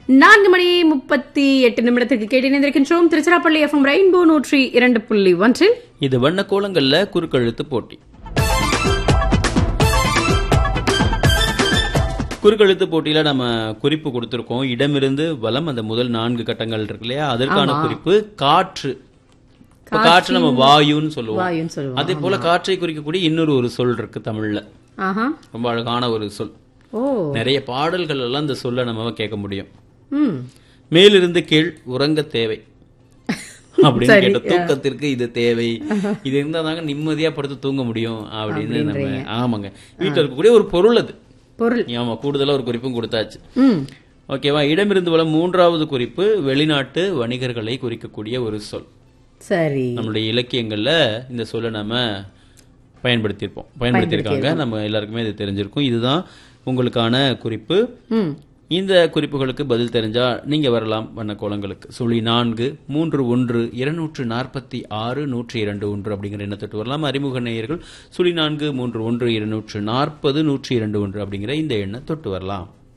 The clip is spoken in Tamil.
நான்கு மணி முப்பத்தி எட்டு நிமிடத்துக்கு கேட்டு இணைந்திருக்கின்றோம் திருச்சிராப்பள்ளி எஃப்எம் ரெயின்போ நூற்றி இரண்டு புள்ளி ஒன்றில் இது வண்ண கோலங்கள்ல குறுக்கெழுத்து போட்டி குறுக்கெழுத்து போட்டியில நம்ம குறிப்பு கொடுத்திருக்கோம் இடமிருந்து வலம் அந்த முதல் நான்கு கட்டங்கள் இருக்கு இல்லையா அதற்கான குறிப்பு காற்று இப்ப காற்று நம்ம வாயுன்னு சொல்லுவோம் வாயுன்னு சொல்லுவோம் அதே போல காற்றை குறிக்கக்கூடிய இன்னொரு ஒரு சொல் இருக்கு தமிழ்ல ஆஹா ரொம்ப அழகான ஒரு சொல் ஓ நிறைய பாடல்கள் எல்லாம் இந்த சொல்ல நம்ம கேட்க முடியும் ம் மேலிருந்து கீழ் உறங்க தேவை அப்படின்னு கேட்ட தூக்கத்திற்கு இது தேவை இது இருந்தா தாங்க நிம்மதியா படுத்து தூங்க முடியும் அப்படின்னு நம்ம ஆமாங்க வீட்டுல இருக்கக்கூடிய ஒரு பொருள் அது பொருள் ஆமா கூடுதலா ஒரு குறிப்பும் கொடுத்தாச்சு ம் ஓகேவா இடமிருந்து வளம் மூன்றாவது குறிப்பு வெளிநாட்டு வணிகர்களை குறிக்கக்கூடிய ஒரு சொல் சரி நம்மளுடைய இலக்கியங்கள்ல இந்த சொல்லை நம்ம பயன்படுத்தியிருப்போம் பயன்படுத்தியிருக்காங்க நம்ம எல்லாருக்குமே இது தெரிஞ்சிருக்கும் இதுதான் உங்களுக்கான குறிப்பு ம் இந்த குறிப்புகளுக்கு பதில் தெரிஞ்சா நீங்க வரலாம் வண்ண கோலங்களுக்கு சுழி நான்கு மூன்று ஒன்று இருநூற்று நாற்பத்தி ஆறு நூற்றி இரண்டு ஒன்று அப்படிங்கிற எண்ணத்தொட்டு வரலாம் அறிமுக நேயர்கள் சுழி நான்கு மூன்று ஒன்று இருநூற்று நாற்பது நூற்றி இரண்டு ஒன்று அப்படிங்கிற இந்த எண்ணை தொட்டு வரலாம்